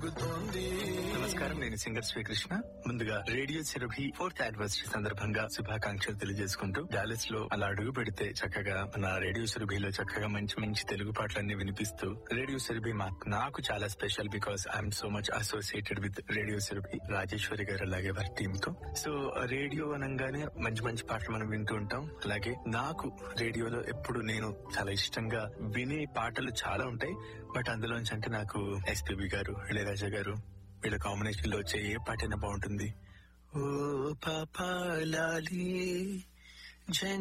జరుగుతోంది నమస్కారం నేను సింగర్ శ్రీకృష్ణ ముందుగా రేడియో చెరభి ఫోర్త్ యానివర్సరీ సందర్భంగా శుభాకాంక్షలు తెలియజేసుకుంటూ డాలస్ లో అలా అడుగు పెడితే చక్కగా మన రేడియో చెరభిలో చక్కగా మంచి మంచి తెలుగు పాటలన్నీ వినిపిస్తూ రేడియో చెరభి నాకు చాలా special because I'm so much associated with radio చెరభి రాజేశ్వరి గారు అలాగే వారి టీమ్ తో సో రేడియో అనగానే మంచి మంచి పాటలు మనం వింటూ ఉంటాం అలాగే నాకు రేడియోలో ఎప్పుడు నేను చాలా ఇష్టంగా వినే పాటలు చాలా ఉంటాయి బట్ అందులోంచి అంటే నాకు ఎస్పీబి గారు ఇళయరాజా గారు వీళ్ళ కాంబినేషన్ లో వచ్చే ఏ పాటైనా బాగుంటుంది ఓ పాపాలి